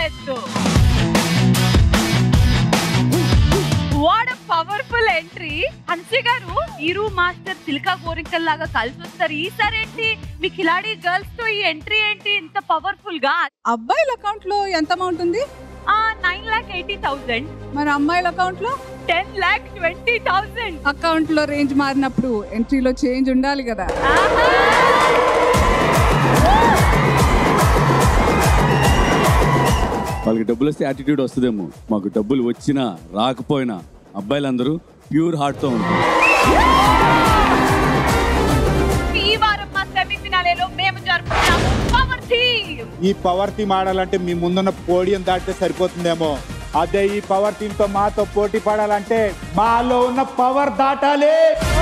ఎత్తు what powerful entry హన్సి గారు hero master సిల్కా గోరింకల్ లాగా కలిసి వస్తారు ఈసారి ఏంటి మీ కిలాడి గర్ల్స్ తో ఈ ఎంట్రీ ఏంటి ఇంత పవర్ఫుల్ గా అబ్బాయిల అకౌంట్ లో ఎంత అమౌంట్ ఉంది నైన్ లాక్ ఎయిటీ థౌసండ్ మరి అమ్మాయిల అకౌంట్ లో ten lakh twenty thousand account లో రేంజ్ మారినప్పుడు ఎంట్రీలో చేంజ్ ఉండాలి కదా వాళ్ళకి డబ్బులు వస్తే యాటిట్యూడ్ వస్తుందేమో మాకు డబ్బులు వచ్చినా రాకపోయినా అబ్బాయిలందరూ ప్యూర్ హార్ట్తో ఉంటారు ఈ వారం మా సెమీఫినాలేలో మేము జరుపుకున్నాము పవర్ టీమ్ ఈ పవర్ టీమ్ ఆడాలంటే మీ ముందున్న పోడియం దాటితే సరిపోతుందేమో అదే ఈ పవర్ టీమ్ తో మాతో పోటీ పడాలంటే మాలో ఉన్న పవర్ దాటాలి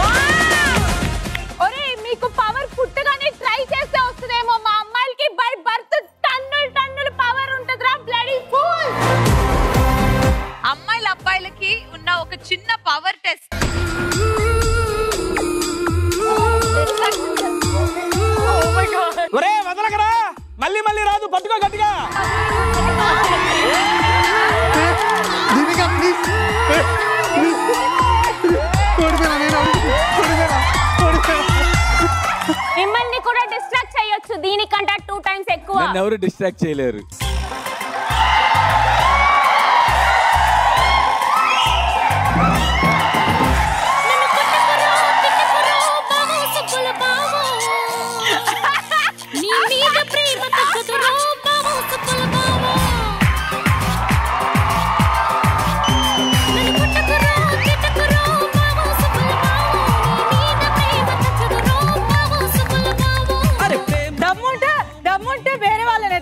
ఒరే మీకు పవర్ పుట్టగానే ట్రై చేస్తే వస్తుందేమో మా అమ్మాయిలకి బై బర్త్ టన్నులు టన్నులు పవర్ ఉంటుందిరా బ్లడీ ఫూల్ అమ్మాయిల అబ్బాయిలకి ఉన్న ఒక చిన్న పవర్ టెస్ట్ ఒరే వదలకరా మళ్ళీ మళ్ళీ రాదు పట్టుకో గట్టిగా మిమ్మల్ని కూడా డిస్ట్రాక్ట్ చేయొచ్చు దీనికంటే టూ టైమ్స్ ఎక్కువ నన్ను ఎవరు డిస్ట్రాక్ట్ చేయలేరు నీ మీద ప్రేమ తగ్గదురో బావో సుబ్బల బావో. నన్ను కొట్టకురో, తిట్టకురో, బావో సుబ్బల బావో. నీ మీద ప్రేమ తగ్గదురో, బావో సుబ్బల బావో. దమ్ముంటే దమ్ముంటే వేరే వాళ్ళని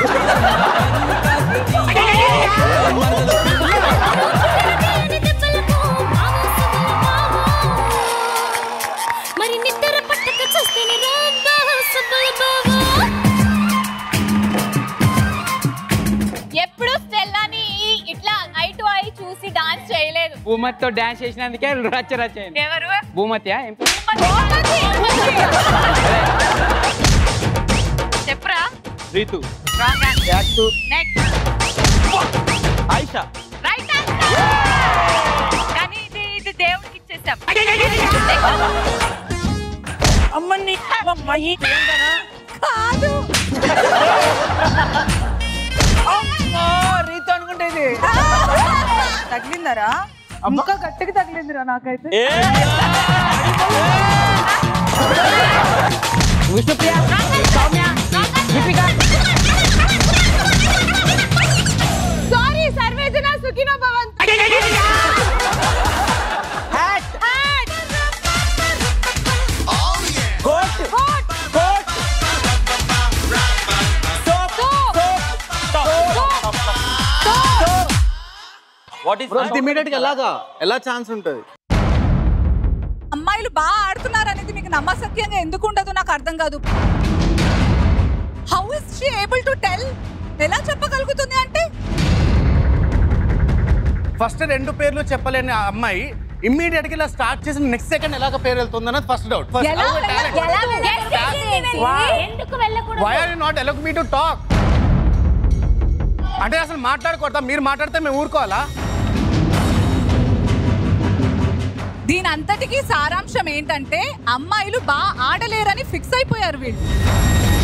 కొట్టని దెబ్బలకు, బావో సుబ్బల బావో. మరి నిద్ర పట్టక చూస్తేనే రా బావో సుబ్బల బావో. ఎప్పుడు స్టెల్లాని ఇట్లా ఐ టు ఐ చూసి డాన్స్ చేయలేదు భూమతితో డాన్స్ చేసినందుకే రచ్చ రచ్చ అయింది ఎవరు భూమతియా ఏం పేరు? చెప్పరా Ritu wrong act next Ayesha right కానీ ఇది ఇది దేవుడికి ఇచ్చేసాం అమ్మని అమ్మాయి కాదు రీతు అనుకుంటే ఇది తగిలిందరా ఇంకా గట్టిగా తగిలిందిరా నాకైతే విష్ణుప్రియ సౌమ్య దీపిక సారీ సర్వేజన సుఖినో భవంతు hat coat coat soap what is immediate గా ఎలాగా ఎలా ఛాన్స్ ఉంటది అమ్మాయిలు బాగా ఆడుతున్నారు అనేది మీకు నమ్మసక్యంగా ఎందుకు ఉండదు నాకు అర్థం కాదు how is she able to tell ఎలా చెప్పగలుగుతుంది అంటే ఫస్ట్ రెండు పేర్లు చెప్పలేని ఆ అమ్మాయి ఇమ్మీడియట్ గా ఇలా స్టార్ట్ చేసిన నెక్స్ట్ సెకండ్ ఎలాగ పేరు వెళ్తుంది అన్నది ఫస్ట్ డౌట్ ఎలా ఎలా వెళ్ళకూడదు? ఎందుకు వెళ్ళకూడదు why are you not allow me to talk అంటే అసలు మాట్లాడకూడదా మీరు మాట్లాడితే మేము ఊరుకోవాలా దీని అంతటికీ సారాంశం ఏంటంటే అమ్మాయిలు బాగా ఆడలేరని ఫిక్స్ అయిపోయారు వీళ్ళు